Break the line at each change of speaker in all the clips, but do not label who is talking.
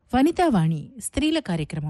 వనితావాణి స్త్రీల కార్యక్రమం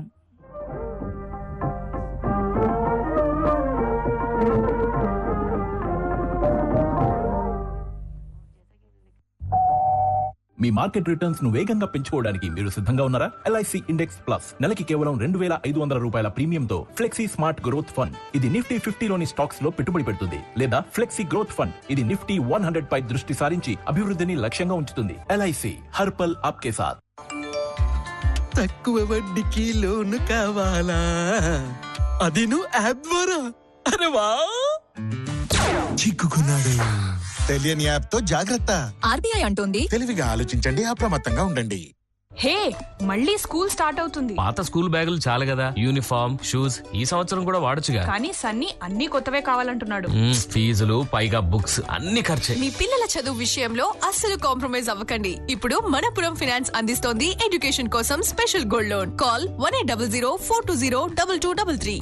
మీ market returns ను వేగంగా పెంచుకోవడానికి మీరు సిద్ధంగా ఉన్నారా ఎల్ఐసి ఇండెక్స్ ప్లస్ నెలకి కేవలం రెండు వేల ఐదు వందల రూపాయల ప్రీమియంతో ఫ్లెక్సీ స్మార్ట్ గ్రోత్ ఫండ్ ఇది నిఫ్టీ ఫిఫ్టీలోని స్టాక్స్ లో పెట్టుబడి పెడుతుంది లేదా ఫ్లెక్సీ గ్రోత్ ఫండ్ ఇది నిఫ్టీ వన్ హండ్రెడ్ పై దృష్టి సారించి అభివృద్ధిని లక్ష్యంగా ఉంచుతుంది ఎల్ఐసి హర్పల్ ఆప్కే సాథ్
తక్కువ వడ్డీకి లోను కావాలా అది నువ్వు యాప్ ద్వారా అరే వా చిక్కుకున్నాడు
తెలియని యాప్ తో జాగ్రత్త
ఆర్బీఐ అంటోంది
తెలివిగా ఆలోచించండి అప్రమత్తంగా ఉండండి
హే మళ్ళీ స్కూల్ స్టార్ట్ అవుతుంది
పాత స్కూల్ బ్యాగులు చాలు కదా యూనిఫామ్ షూస్ ఈ సంవత్సరం కూడా వాడొచ్చుగా
కానీ సన్నీ అన్ని కొత్తవే కావాలంటున్నాడు
మ్మ్, ఫీజులు పైగా బుక్స్ అన్ని ఖర్చే
మీ పిల్లల చదువు విషయంలో అస్సలు కాంప్రమైజ్ అవ్వకండి ఇప్పుడు మనపురం ఫైనాన్స్ అందిస్తోంది ఎడ్యుకేషన్ కోసం special gold loan call one eight double zero four two zero double two double three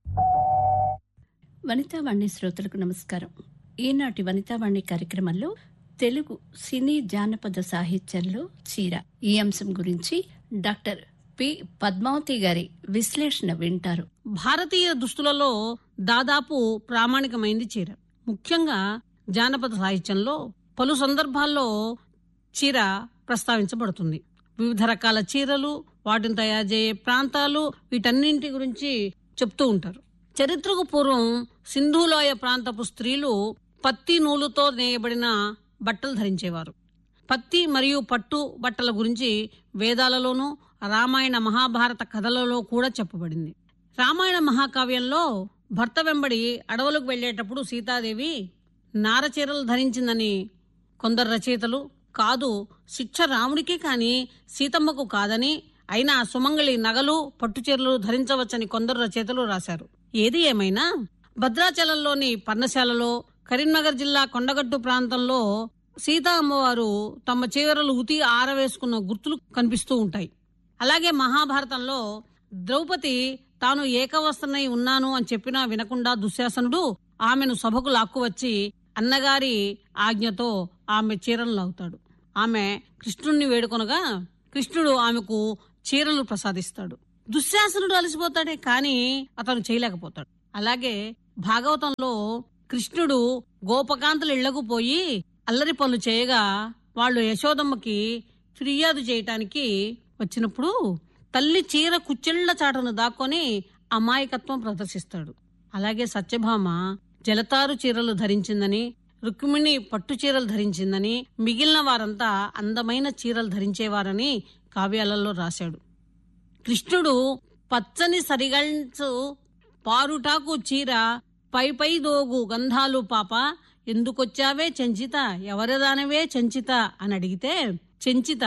Vanitavani శ్రోతలకు నమస్కారం ఈనాటి వనితావాణి కార్యక్రమంలో తెలుగు సినీ జానపద సాహిత్యంలో చీర ఈ అంశం గురించి డాక్టర్ పి పద్మావతి గారి విశ్లేషణ వింటారు
భారతీయ దుస్తులలో దాదాపు ప్రామాణికమైంది చీర ముఖ్యంగా జానపద సాహిత్యంలో పలు సందర్భాల్లో చీర ప్రస్తావించబడుతుంది వివిధ రకాల చీరలు వాటిని తయారు చేయే ప్రాంతాలు వీటన్నింటి గురించి చెప్తూ ఉంటారు చరిత్రకు పూర్వం సింధులోయ ప్రాంతపు స్త్రీలు పత్తి నూలుతో నేయబడిన బట్టలు ధరించేవారు పత్తి మరియు పట్టు బట్టల గురించి వేదాలలోనూ రామాయణ మహాభారత కథలలో కూడా చెప్పబడింది రామాయణ మహాకావ్యంలో భర్త వెంబడి అడవులకు వెళ్ళేటప్పుడు సీతాదేవి నారచీరలు ధరించిందని కొందరు రచయితలు కాదు శిక్ష రాముడికే కాని సీతమ్మకు కాదని అయినా సుమంగళి నగలు పట్టుచీరలు ధరించవచ్చని కొందరు రచయితలు రాశారు ఏది ఏమైనా భద్రాచలంలోని పర్ణశాలలో కరీంనగర్ జిల్లా కొండగట్టు ప్రాంతంలో సీతా అమ్మవారు తమ చీరలు ఉతి ఆరవేసుకున్న గుర్తులు కనిపిస్తూ ఉంటాయి అలాగే మహాభారతంలో ద్రౌపది తాను ఏకవస్త్రనై ఉన్నాను అని చెప్పినా వినకుండా దుశ్శాసనుడు ఆమెను సభకు లాక్కువచ్చి అన్నగారి ఆజ్ఞతో ఆమె చీరలు లాగుతాడు ఆమె కృష్ణుణ్ణి వేడుకొనగా కృష్ణుడు ఆమెకు చీరలు ప్రసాదిస్తాడు దుశ్శాసనుడు అలసిపోతాడే కాని అతను చేయలేకపోతాడు అలాగే భాగవతంలో కృష్ణుడు గోపకాంతలు ఇళ్లకు పోయి అల్లరి పనులు చేయగా వాళ్ళు యశోదమ్మకి ఫిర్యాదు చేయటానికి వచ్చినప్పుడు తల్లి చీర కుచ్చెళ్ల చాటను దాక్కొని అమాయకత్వం ప్రదర్శిస్తాడు అలాగే సత్యభామ జలతారు చీరలు ధరించిందని రుక్మిణి పట్టు చీరలు ధరించిందని మిగిలిన వారంతా అందమైన చీరలు ధరించేవారని కావ్యాలలో రాశాడు కృష్ణుడు పచ్చని సరిగంచు పారుటాకు చీర పై పై దోగు గంధాలు పాప ఎందుకొచ్చావే చెంచిత ఎవరిదానవే చెంచిత అని అడిగితే చెంచిత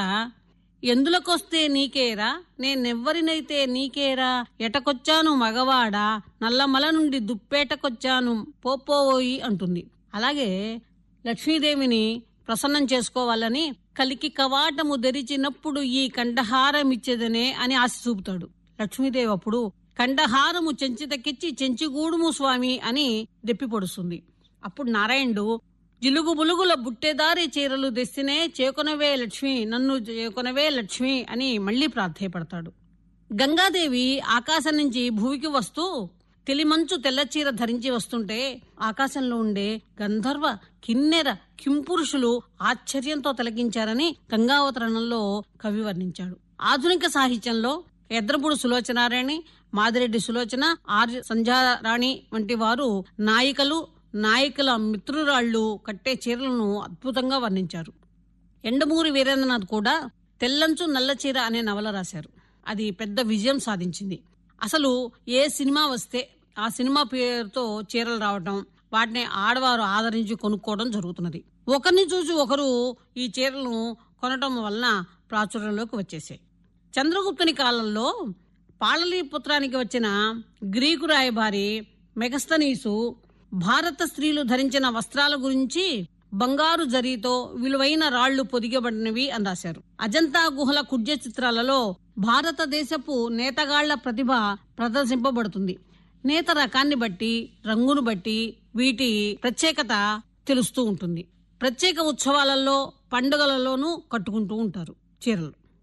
ఎందులకొస్తే నీకేరా నేనెవ్వరినైతే నీకేరా ఎటకొచ్చాను మగవాడా నల్లమల నుండి దుప్పేటకొచ్చాను పోపోయి అంటుంది అలాగే లక్ష్మీదేవిని ప్రసన్నం చేసుకోవాలని కలికి కవాటము తెరిచినప్పుడు ఈ కంఠహారమిచ్చేదనే అని ఆశ చూపుతాడు లక్ష్మీదేవి అప్పుడు కంఠహారము చెంచితకిచ్చి చెంచిగూడుము స్వామి అని దెప్పిపొడుస్తుంది అప్పుడు నారాయణుడు జిలుగు బులుగుల బుట్టెదారి చీరలు తెస్తేనే చేకొనవే లక్ష్మి నన్ను చేకొనవే లక్ష్మి అని మళ్లీ ప్రార్థయపడతాడు గంగాదేవి ఆకాశం నుంచి భూమికి వస్తూ తెలిమంచు తెల్లచీర ధరించి వస్తుంటే ఆకాశంలో ఉండే గంధర్వ కిన్నెర కింపురుషులు ఆశ్చర్యంతో తిలకించారని గంగావతరణంలో కవి వర్ణించాడు ఆధునిక సాహిత్యంలో ఎద్రపుడు సులోచనారాయణి మాదిరెడ్డి సులోచన ఆర్య సంధ్యారాణి వంటి వారు నాయికలు నాయకుల మిత్రురాళ్లు కట్టే చీరలను అద్భుతంగా వర్ణించారు ఎండమూరి వీరేంద్రనాథ్ కూడా తెల్లంచు నల్ల చీర అనే నవల రాశారు అది పెద్ద విజయం సాధించింది అసలు ఏ సినిమా వస్తే ఆ సినిమా పేరుతో చీరలు రావటం వాటిని ఆడవారు ఆదరించి కొనుక్కోవడం జరుగుతున్నది ఒకరిని చూసి ఒకరు ఈ చీరలను కొనటం వలన ప్రాచుర్యంలోకి వచ్చేసాయి చంద్రగుప్తుని కాలంలో పాళలీపుత్రానికి వచ్చిన గ్రీకు రాయబారి మెగస్తనీసు భారత స్త్రీలు ధరించిన వస్త్రాల గురించి బంగారు జరీతో విలువైన రాళ్లు పొదిగబడినవి అని రాశారు అజంతా గుహల కుడ్య చిత్రాలలో భారతదేశపు నేతగాళ్ల ప్రతిభ ప్రదర్శింపబడుతుంది నేత రకాన్ని బట్టి రంగును బట్టి వీటి ప్రత్యేకత తెలుస్తూ ఉంటుంది ప్రత్యేక ఉత్సవాలలో పండుగలలోనూ కట్టుకుంటూ ఉంటారు చీరలు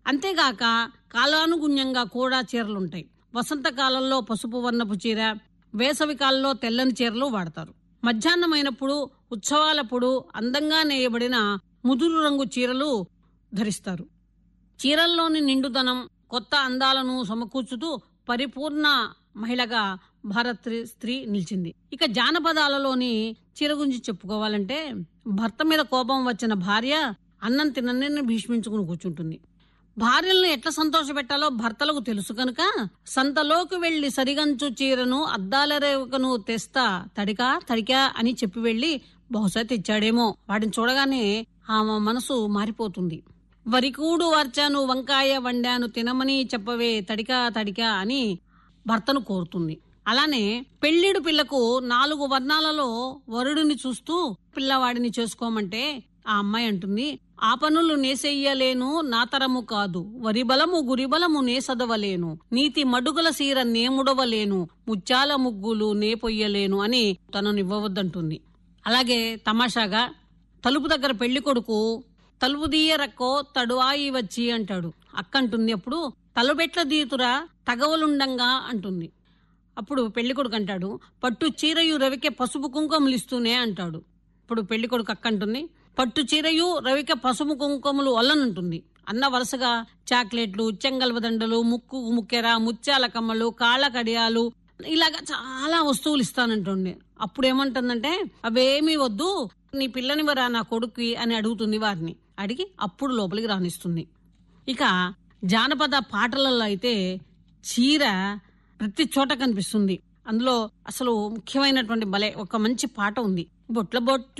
అంతేగాక కాలానుగుణ్యంగా కూడా చీరలుంటాయి వసంతకాలంలో పసుపు వర్ణపు చీర వేసవి కాలంలో తెల్లని చీరలు వాడతారు మధ్యాహ్నమైనప్పుడు ఉత్సవాలప్పుడు అందంగా నేయబడిన ముదురు రంగు చీరలు ధరిస్తారు చీరల్లోని నిండుదనం కొత్త అందాలను సమకూర్చుతూ పరిపూర్ణ మహిళగా భారత స్త్రీ నిలిచింది ఇక జానపదాలలోని చీర గురించి చెప్పుకోవాలంటే భర్త మీద కోపం వచ్చిన భార్య అన్నం తినని భీష్మించుకుని కూర్చుంటుంది భార్యలను ఎట్లా సంతోషపెట్టాలో భర్తలకు తెలుసు కనుక సంతలోకి వెళ్లి సరిగంచు చీరను అద్దాల రేవుకను తెస్తా తడికా తడికా అని చెప్పి వెళ్లి బహుశా తెచ్చాడేమో వాడిని చూడగానే ఆమె మనసు మారిపోతుంది వరికూడు వార్చాను వంకాయ వండాను తినమని చెప్పవే తడికా తడికా అని భర్తను కోరుతుంది అలానే పెళ్లిడు పిల్లకు నాలుగు వర్ణాలలో వరుడిని చూస్తూ పిల్లవాడిని చేసుకోమంటే ఆ అమ్మాయి అంటుంది ఆ పనులు నేసెయ్యలేను నా తరము కాదు వరి బలము గురి బలము నే సదవలేను నీతి మడుగుల సీర నేముడవలేను ముత్యాల ముగ్గులు నే పొయ్యలేను అని తననివ్వవద్దంటుంది అలాగే తమాషాగా తలుపు దగ్గర పెళ్లి కొడుకు తలుపు దీయరక్కో తడువాయి వచ్చి అంటాడు అక్క అంటుంది అప్పుడు తలుబెట్ల దీతురా తగవలుండంగా అంటుంది అప్పుడు పెళ్లి కొడుకు అంటాడు పట్టు చీరయు రవికే పసుపు కుంకుమలిస్తూనే అంటాడు ఇప్పుడు పెళ్లి కొడుకు అక్క అంటుంది పట్టు చీరయు రవిక పసుపు కుంకుమలు అల్లనంటుంది అన్న వరుసగా చాక్లెట్లు చెంగల్వ దండలు ముక్కు ముక్కెర ముత్యాల కమ్మలు కాళ్ళ కడియాలు ఇలాగా చాలా వస్తువులు ఇస్తానంటుంది అప్పుడు ఏమంటుందంటే అవేమీ వద్దు నీ పిల్లనివరా నా కొడుక్కి అని అడుగుతుంది వారిని అడిగి అప్పుడు లోపలికి రానిస్తుంది ఇక జానపద పాటలలో అయితే చీర ప్రతి చోట కనిపిస్తుంది అందులో అసలు ముఖ్యమైనటువంటి భలే ఒక మంచి పాట ఉంది బొట్ల బొట్ల